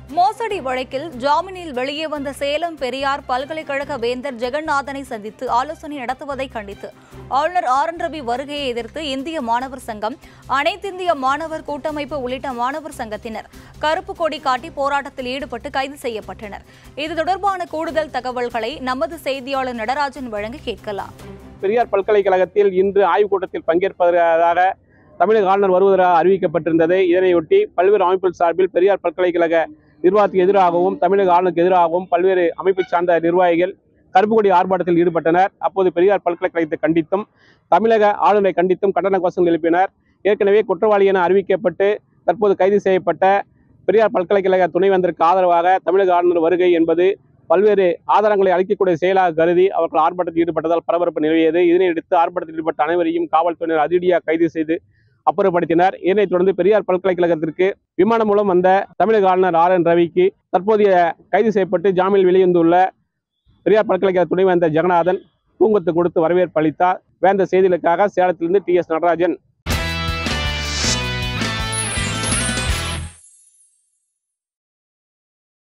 மோசடி வழக்கில் ஜாமீனில் வெளியே வந்த சேலம் பெரியார் பல்கலைக்கழக வேந்தர் ஜெகநாதனை சந்தித்து ஆலோசனை நடத்துவதை கண்டித்து ஆளுநர் ஆர் என் ரவி வருகையை எதிர்த்து இந்திய மாணவர் சங்கம் அனைத்திந்திய மாணவர் கூட்டமைப்பு உள்ளிட்ட மாணவர் சங்கத்தினர் கருப்பு கொடி காட்டி போராட்டத்தில் ஈடுபட்டு கைது செய்யப்பட்டனர் இது தொடர்பான கூடுதல் தகவல்களை நமது செய்தியாளர் நடராஜன் வழங்க கேட்கலாம் பெரியார் பல்கலைக்கழகத்தில் இன்று ஆய்வுக் கூட்டத்தில் பங்கேற்பதாக தமிழக ஆளுநர் வருவதாக அறிவிக்கப்பட்டிருந்தது இதனையொட்டி பல்வேறு அமைப்புகள் சார்பில் பெரியார் பல்கலைக்கழக நிர்வாகத்துக்கு எதிராகவும் தமிழக ஆளுநருக்கு எதிராகவும் பல்வேறு அமைப்பு சார்ந்த நிர்வாகிகள் கருப்பு கொடி ஆர்ப்பாட்டத்தில் ஈடுபட்டனர் அப்போது பெரியார் பல்கலைக்கழகத்தை கண்டித்தும் தமிழக ஆளுநரை கண்டித்தும் கண்டன கோஷங்கள் எழுப்பினர் ஏற்கனவே குற்றவாளி என அறிவிக்கப்பட்டு தற்போது கைது செய்யப்பட்ட பெரியார் பல்கலைக்கழக துணைவேந்தருக்கு ஆதரவாக தமிழக ஆளுநர் வருகை என்பது பல்வேறு ஆதாரங்களை அளிக்கக்கூடிய செயலாக கருதி அவர்கள் ஆர்ப்பாட்டத்தில் ஈடுபட்டதால் பரபரப்பு நிலவியது இதனையடுத்து ஆர்ப்பாட்டத்தில் ஈடுபட்ட அனைவரையும் காவல்துறையினர் அதிரடியாக கைது செய்து அப்புறப்படுத்தினர் இதனைத் தொடர்ந்து பெரியார் பல்கலைக்கழகத்திற்கு விமானம் மூலம் வந்த தமிழக ஆளுநர் ஆர் என் ரவிக்கு தற்போதைய கைது செய்யப்பட்டு ஜாமீனில் வெளிவந்துள்ள பெரியார் பல்கலைக்கழக துணைவேந்தர் ஜெகநாதன் பூங்கொத்து கொடுத்து வரவேற்பு அளித்தார் வேந்த செய்திகளுக்காக சேலத்திலிருந்து டி எஸ் நடராஜன்